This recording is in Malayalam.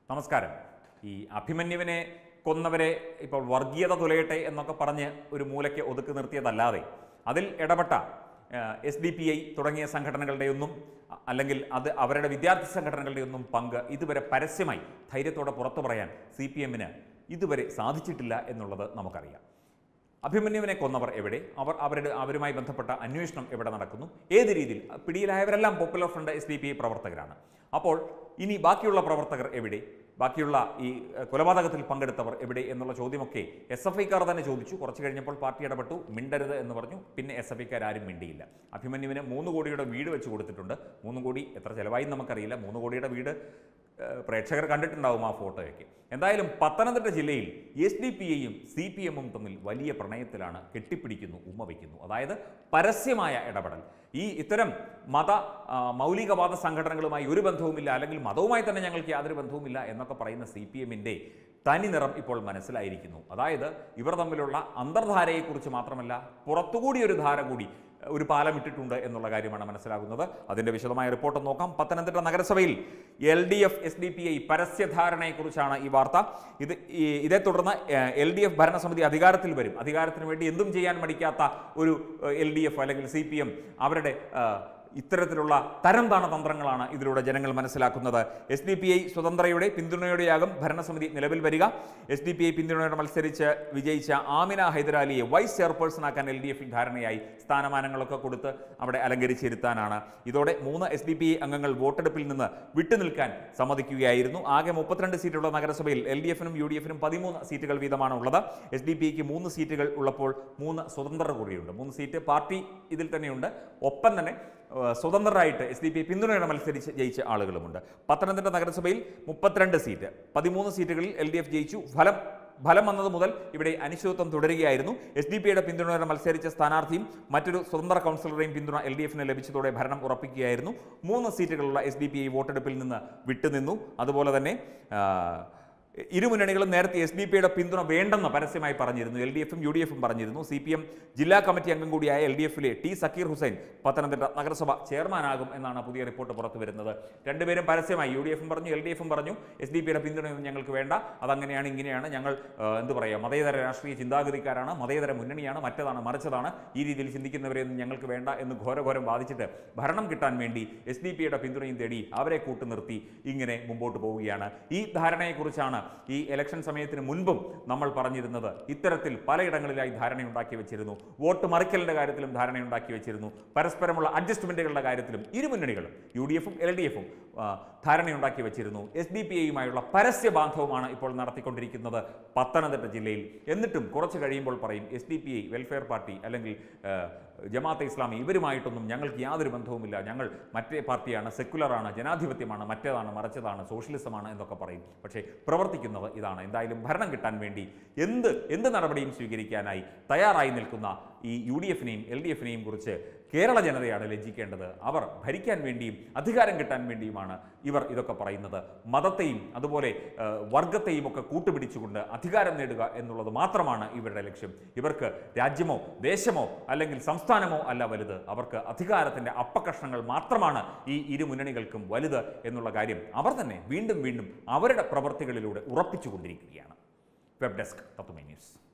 നമസ്കാരം ഈ അഭിമന്യുവിനെ കൊന്നവരെ ഇപ്പോൾ വർഗീയത തുലയട്ടെ എന്നൊക്കെ പറഞ്ഞ് ഒരു മൂലയ്ക്ക് ഒതുക്കി നിർത്തിയതല്ലാതെ അതിൽ ഇടപെട്ട എസ് ഡി പി ഐ തുടങ്ങിയ സംഘടനകളുടെയൊന്നും അ- അല്ലെങ്കിൽ അത് അവരുടെ വിദ്യാർത്ഥി സംഘടനകളുടെയൊന്നും പങ്ക് ഇതുവരെ പരസ്യമായി ധൈര്യത്തോടെ പുറത്തു പറയാൻ സി പി എമ്മിന് ഇതുവരെ സാധിച്ചിട്ടില്ല എന്നുള്ളത് നമുക്കറിയാം അഭിമന്യുവിനെ കൊന്നവർ എവിടെ അവർ അവരുടെ അവരുമായി ബന്ധപ്പെട്ട അന്വേഷണം എവിടെ നടക്കുന്നു ഏത് രീതിയിൽ പിടിയിലായവരെല്ലാം Popular Front S D P I പ്രവർത്തകരാണ് അപ്പോൾ ഇനി ബാക്കിയുള്ള പ്രവർത്തകർ എവിടെ ബാക്കിയുള്ള ഈ ഏഹ്, കൊലപാതകത്തിൽ പങ്കെടുത്തവർ എവിടെ എന്നുള്ള ചോദ്യമൊക്കെ എസ് എഫ് ഐക്കാർ തന്നെ ചോദിച്ചു കുറച്ച് കഴിഞ്ഞപ്പോൾ പാർട്ടി ഇടപെട്ടു മിണ്ടരുത് എന്ന് പറഞ്ഞു പിന്നെ എസ് എഫ് ഐക്കാർ ആരും മിണ്ടിയില്ല അഭിമന്യുവിന് മൂന്ന് കോടിയുടെ വീട് വെച്ച് കൊടുത്തിട്ടുണ്ട് മൂന്ന് കോടി എത്ര ചിലവായി നമുക്കറിയില്ല മൂന്ന് കോടിയുടെ വീട് ഏഹ്, പ്രേക്ഷകർ കണ്ടിട്ടുണ്ടാവും ആ ഫോട്ടോയൊക്കെ എന്തായാലും പത്തനംതിട്ട ജില്ലയിൽ എസ് ഡി പി ഐയും സി പി എമ്മും തമ്മിൽ വലിയ പ്രണയത്തിലാണ് കെട്ടിപ്പിടിക്കുന്നു ഉമ്മ വയ്ക്കുന്നു അതായത് പരസ്യമായ ഇടപെടൽ ഈ ഇത്തരം മത ആ, മൗലികവാദ സംഘടനകളുമായി ഒരു ബന്ധവുമില്ല അല്ലെങ്കിൽ മതവുമായി തന്നെ ഞങ്ങൾക്ക് യാതൊരു ബന്ധവുമില്ല എന്നൊക്കെ പറയുന്ന സി പി എമ്മിൻ്റെ തനി നിറം ഇപ്പോൾ മനസ്സിലായിരിക്കുന്നു അതായത് ഇവർ തമ്മിലുള്ള അന്തർധാരയെക്കുറിച്ച് മാത്രമല്ല പുറത്തുകൂടി ഒരു ധാര കൂടി ഒരു പാലം ഇട്ടിട്ടുണ്ട് എന്നുള്ള കാര്യമാണ് മനസ്സിലാകുന്നത് അതിന്റെ വിശദമായ റിപ്പോർട്ട് നോക്കാം പത്തനംതിട്ട നഗരസഭയിൽ L D F S D P I പരസ്യധാരണയെക്കുറിച്ചാണ് ഈ വാർത്ത ഇത് ഈ- ഇതേ തുടർന്ന് എൽ ഡി എഫ് ഭരണസമിതി അധികാരത്തിൽ വരും അധികാരത്തിന് വേണ്ടി എന്തും ചെയ്യാൻ മടിക്കാത്ത ഒരു എൽ ഡി എഫ് അല്ലെങ്കിൽ സി പി എം അവരുടെ ആ, ഇത്തരത്തിലുള്ള തരം താണ തന്ത്രങ്ങളാണ് ഇതിലൂടെ ജനങ്ങൾ മനസ്സിലാക്കുന്നത് എസ് ഡി പി ഐ സ്വതന്ത്രയുടെ പിന്തുണയോടെയാകും ഭരണസമിതി നിലവിൽ വരിക എസ് ഡി പി ഐ പിന്തുണയോടെ മത്സരിച്ച് വിജയിച്ച ആമിന ഹൈദരാലിയെ വൈസ് ചെയർപേഴ്സണാക്കാൻ എൽ ഡി എഫിൽ ധാരണയായി സ്ഥാനമാനങ്ങളൊക്കെ കൊടുത്ത് അവിടെ അലങ്കരിച്ചിരുത്താനാണ് ഇതോടെ മൂന്ന് എസ് ഡി പി ഐ അംഗങ്ങൾ വോട്ടെടുപ്പിൽ നിന്ന് വിട്ടുനിൽക്കാൻ സമ്മതിക്കുകയായിരുന്നു ആകെ മുപ്പത്തിരണ്ട് സീറ്റുള്ള നഗരസഭയിൽ എൽ ഡി എഫിനും യു ഡി എഫിനും പതിമൂന്ന് സീറ്റുകൾ വീതമാണ് ഉള്ളത് എസ് ഡി പി ഐക്ക് മൂന്ന് സീറ്റുകൾ ഉള്ളപ്പോൾ മൂന്ന് സ്വതന്ത്രർ കൂടിയുണ്ട് മൂന്ന് സീറ്റ് പാർട്ടി ഇതിൽ തന്നെയുണ്ട് ഒപ്പം തന്നെ ഏഹ്, സ്വതന്ത്രരായിട്ട് എസ് ഡി പി പിന്തുണയോടെ മത്സരിച്ച് ജയിച്ച ആളുകളുമുണ്ട് പത്തനംതിട്ട നഗരസഭയിൽ മുപ്പത്തിരണ്ട് സീറ്റ് പതിമൂന്ന് സീറ്റുകളിൽ എൽ ഡി എഫ് ജയിച്ചു ഫലം ഫലം വന്നത് മുതൽ ഇവിടെ അനിശ്ചിതത്വം തുടരുകയായിരുന്നു എസ് ഡി പിയുടെ പിന്തുണയോടെ മത്സരിച്ച സ്ഥാനാർത്ഥിയും മറ്റൊരു സ്വതന്ത്ര കൗൺസിലറുടെയും പിന്തുണ എൽ ഡി എഫിന് ലഭിച്ചതോടെ ഭരണം ഉറപ്പിക്കുകയായിരുന്നു മൂന്ന് സീറ്റുകളുള്ള എസ് ഡി പി ഐ വോട്ടെടുപ്പിൽ നിന്ന് വിട്ടുനിന്നു അതുപോലെ തന്നെ ആ, ഇരു മുന്നണികളും നേരത്തെ എസ് ഡി പിയുടെ പിന്തുണ വേണ്ടെന്ന് പരസ്യമായി പറഞ്ഞിരുന്നു എൽ ഡി എഫും യു ഡി എഫും പറഞ്ഞിരുന്നു സി പി എം ജില്ലാ കമ്മിറ്റി അംഗം കൂടിയായ എൽ ഡി എഫിലെ ടി സക്കീർ ഹുസൈൻ പത്തനംതിട്ട നഗരസഭ ചെയർമാനാകും എന്നാണ് പുതിയ റിപ്പോർട്ട് പുറത്തു വരുന്നത് രണ്ടുപേരും പരസ്യമായി യു ഡി എഫും പറഞ്ഞു എൽ ഡി എഫും പറഞ്ഞു എസ് ഡി പിയുടെ പിന്തുണയൊന്നും ഞങ്ങൾക്ക് വേണ്ട അതങ്ങനെയാണ് ഇങ്ങനെയാണ് ഞങ്ങൾ ആ, എന്ത് പറയുക മതേതര രാഷ്ട്രീയ ചിന്താഗതിക്കാരാണ് മതേതര മുന്നണിയാണ് മറ്റതാണ് മറിച്ചതാണ് ഈ രീതിയിൽ ചിന്തിക്കുന്നവരെയൊന്നും ഞങ്ങൾക്ക് വേണ്ട എന്ന് ഘോരഘോരം വാദിച്ചിട്ട് ഭരണം കിട്ടാൻ വേണ്ടി എസ് ഡി പിയുടെ പിന്തുണയും തേടി അവരെ കൂട്ടുനിർത്തി ഇങ്ങനെ മുമ്പോട്ട് പോവുകയാണ് ഈ ധാരണയെക്കുറിച്ചാണ് ഈ ഇലക്ഷൻ സമയത്തിന് മുൻപും നമ്മൾ പറഞ്ഞിരുന്നത് ഇത്തരത്തിൽ പലയിടങ്ങളിലായി ധാരണയുണ്ടാക്കി വെച്ചിരുന്നു വോട്ട് മറിക്കലിന്റെ കാര്യത്തിലും ധാരണയുണ്ടാക്കി വെച്ചിരുന്നു പരസ്പരമുള്ള അഡ്ജസ്റ്റ്മെന്റുകളുടെ കാര്യത്തിലും ഇരു മുന്നണികളും യു ഡി എഫും എൽ ഡി എഫും ധാരണയുണ്ടാക്കി വെച്ചിരുന്നു എസ് ഡി പി ഐയുമായുള്ള പരസ്യ ബാന്ധവമാണ് ഇപ്പോൾ നടത്തിക്കൊണ്ടിരിക്കുന്നത് പത്തനംതിട്ട ജില്ലയിൽ എന്നിട്ടും കുറച്ച് കഴിയുമ്പോൾ പറയും S D P I Welfare Party അല്ലെങ്കിൽ ആ, ജമാഅത്തെ ഇസ്ലാമി ഇവരുമായിട്ടൊന്നും ഞങ്ങൾക്ക് യാതൊരു ബന്ധവുമില്ല ഞങ്ങൾ മറ്റേ പാർട്ടിയാണ് സെക്കുലറാണ് ജനാധിപത്യമാണ് മറ്റേതാണ് മറിച്ചതാണ് സോഷ്യലിസമാണ് എന്നൊക്കെ പറയും പക്ഷേ പ്രവർത്തിക്കുന്നത് ഇതാണ് എന്തായാലും ഭരണം കിട്ടാൻ വേണ്ടി എന്ത് എന്ത് നടപടിയും സ്വീകരിക്കാനായി തയ്യാറായി നിൽക്കുന്ന ഈ യു ഡി എഫിനെയും എൽ ഡി എഫിനെയും കുറിച്ച് കേരള ജനതയാണ് ലജ്ജിക്കേണ്ടത് അവർ ഭരിക്കാൻ വേണ്ടിയും അധികാരം കിട്ടാൻ വേണ്ടിയുമാണ് ഇവർ ഇതൊക്കെ പറയുന്നത് മതത്തെയും അതുപോലെ ആ, വർഗത്തെയും ഒക്കെ കൂട്ടുപിടിച്ചുകൊണ്ട് അധികാരം നേടുക എന്നുള്ളത് മാത്രമാണ് ഇവരുടെ ലക്ഷ്യം ഇവർക്ക് രാജ്യമോ ദേശമോ അല്ലെങ്കിൽ സംസ്ഥാനമോ അല്ല വലുത് അവർക്ക് അധികാരത്തിന്റെ അപ്പകഷ്ണങ്ങൾ മാത്രമാണ് ഈ ഇരു മുന്നണികൾക്കും വലുത് എന്നുള്ള കാര്യം അവർ തന്നെ വീണ്ടും വീണ്ടും അവരുടെ പ്രവർത്തികളിലൂടെ ഉറപ്പിച്ചുകൊണ്ടിരിക്കുകയാണ് വെബ് ഡെസ്ക് തത്തുമൈ ന്യൂസ്